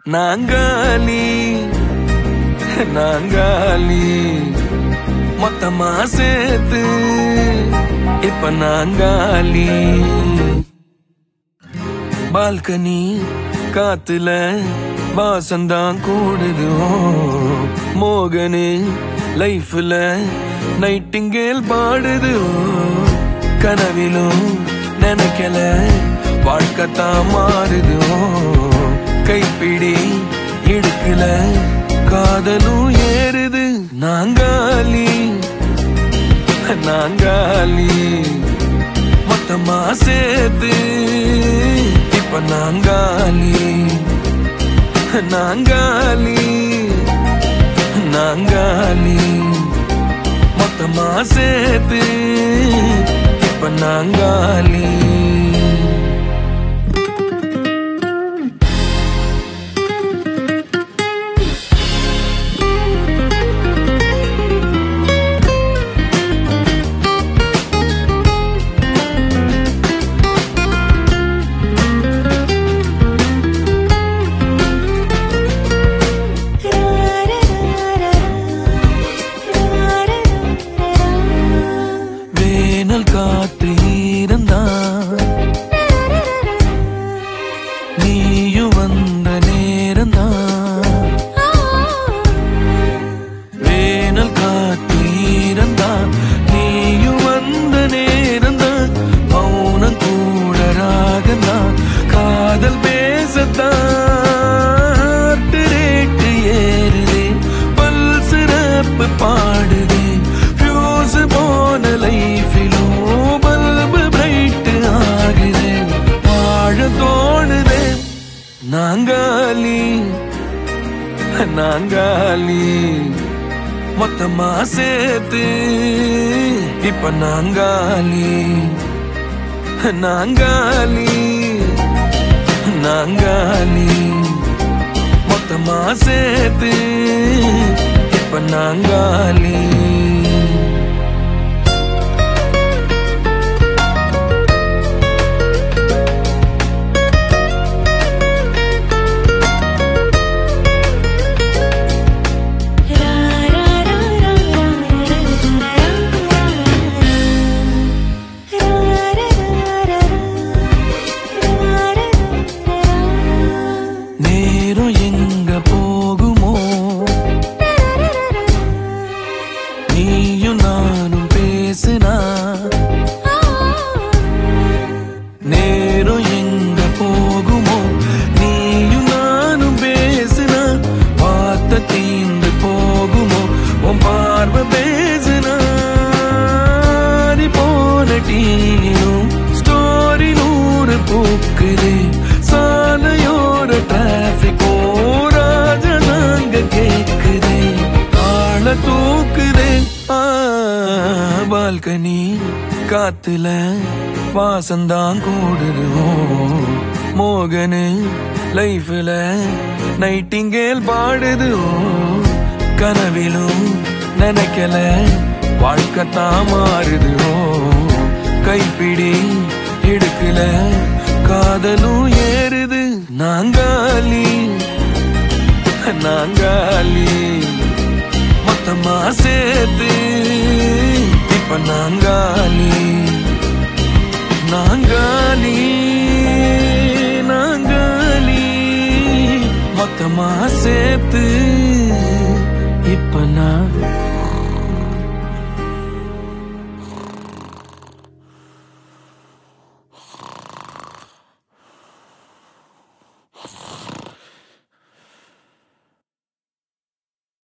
நாங்காலி நாங்காலி மொத்தமா சேர்த்து இப்ப நாங்காலி பால்கனி காத்துல வாசந்தான் கூடுதோ மோகனு லைஃப்ல நைட்டிங்கேல் பாடுது கனவிலும் நினைக்கல வாழ்க்கைத்தான் மாறுதோ கைப்பிடி இடுக்கல காதலும் ஏறுது நாங்காலி நாங்காலி மொத்தமா சேர்த்து இப்ப நாங்காலி நாங்காலி நாங்காலி மொத்தமா சேர்த்து இப்ப நாங்காலி வேனல் காத்து ஈரந்தான் நீயும் வந்த நேரந்தான் வேனல் காத்து ஈரந்தான் நீயும் வந்த நேரந்தான் மௌனம் கூட ராகந்தான் காதல் பேசத்தான் ரேட்டு ஏறுதே பல் சிறப்பு பாடுதே ஃபியூஸ் போன லைஃபிலோ பல்பு பிரைட் ஆகுதே வாழ தோணுதே நாங்காலி நாங்காலி மொத்தமா சேர்த்து இப்ப நாங்காலி நாங்காலி நாங்காலி மொத்தமா சேர்த்து இப்ப நாங்காலி நேரம் எங்க போகுமோ நீயும் நானும் பேசுனா நேரம் எங்க போகுமோ நீயும் நானும் பேசுனா பார்த்த தீந்து போகுமோ உன் பார்வை பேசுனா நீ போன டீனும் ஸ்டோரி நூறு பூக்குது சாலையோர டிராபிக் ராஜனாங்க கேக்குதே ஆள தூக்குதே ஆ, பால்கனி காத்துல வாசந்தான் கூடுதோ மோகனு லைஃப்ல நைட்டிங்கேல் பாடுதோ கனவிலும் நினைக்கல வாழ்க்கைத்தான் மாறுதோ கைப்பிடி இடுக்கல காதலும் ஏறுது நாங்காலி நாங்காலி மொத்தமா சேர்த்து இப்ப நாங்காலி நாங்காலி நாங்காலி மொத்தமா சேர்த்து